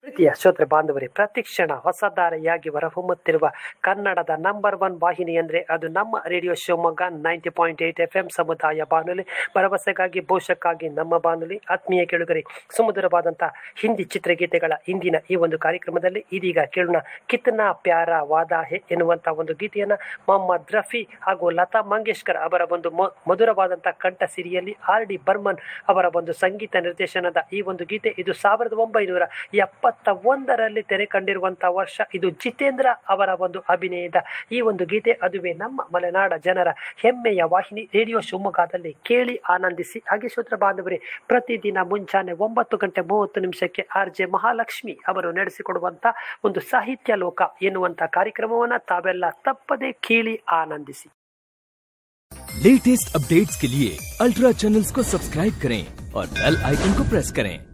ಪ್ರೀತಿಯ ಶ್ರೋತೃ ಬಾಂಧವರೇ ಪ್ರತಿಕ್ಷಣ ಹೊಸದಾರೆಯಾಗಿ ಹೊರಹೊಮ್ಮುತ್ತಿರುವ ಕನ್ನಡದ ನಂಬರ್ ಒನ್ ವಾಹಿನಿ ಅಂದರೆ ಅದು ನಮ್ಮ radio Shivamogga ninety point eight F M ಸಮುದಾಯ ಬಾನುಲಿ ಭರವಸೆಗಾಗಿ ಭವಿಷ್ಯಕ್ಕಾಗಿ ನಮ್ಮ ಬಾನುಲಿ ಆತ್ಮೀಯ ಕೆಳುಗರೆ ಸುಮಧುರವಾದಂಥ ಹಿಂದಿ ಚಿತ್ರಗೀತೆಗಳ ಇಂದಿನ ಈ ಒಂದು ಕಾರ್ಯಕ್ರಮದಲ್ಲಿ ಇದೀಗ ಕೇಳೋಣ ಕಿತ್ನಾ ಪ್ಯಾರ ವಾದಾ ಹೆ ಎನ್ನುವಂಥ ಒಂದು ಗೀತೆಯನ್ನು ಮೊಹಮ್ಮದ್ ರಫಿ ಹಾಗೂ ಲತಾ ಮಂಗೇಶ್ಕರ್ ಅವರ ಒಂದು ಮ- ಮಧುರವಾದಂಥ ಕಂಠ ಸಿರಿಯಲ್ಲಿ ಆರ್ ಡಿ ಬರ್ಮನ್ ಅವರ ಒಂದು ಸಂಗೀತ ನಿರ್ದೇಶನದ ಈ ಒಂದು ಗೀತೆ ಇದು ಸಾವಿರದ ಒಂಬೈನೂರ ಎಪ್ಪತ್ತ ಒಂದರಲ್ಲಿ ತೆರೆ ಕಂಡಿರುವಂತಹ ವರ್ಷ ಇದು ಜಿತೇಂದ್ರ ಅವರ ಒಂದು ಅಭಿನಯದ ಈ ಒಂದು ಗೀತೆ ಅದುವೇ ನಮ್ಮ ಮಲೆನಾಡ ಜನರ ಹೆಮ್ಮೆಯ ವಾಹಿನಿ ರೇಡಿಯೋ ಶಿವಮೊಗ್ಗದಲ್ಲಿ ಕೇಳಿ ಆನಂದಿಸಿ ಹಾಗೆ ಶ್ರೋತ್ರ ಬಾಂಧವರೇ ಪ್ರತಿದಿನ ಮುಂಜಾನೆ ಒಂಬತ್ತು ಗಂಟೆ ಮೂವತ್ತು ನಿಮಿಷಕ್ಕೆ ಆರ್ ಜೆ ಮಹಾಲಕ್ಷ್ಮಿ ಅವರು ನಡೆಸಿಕೊಡುವಂತ ಒಂದು ಸಾಹಿತ್ಯ ಲೋಕ ಎನ್ನುವಂತ ಕಾರ್ಯಕ್ರಮವನ್ನ ತಾವೆಲ್ಲ ತಪ್ಪದೆ ಕೇಳಿ ಆನಂದಿಸಿ लेटेस्ट अपडेट्स के लिए अल्ट्रा चैनल्स को सब्सक्राइब करें और बेल आइकन को प्रेस करें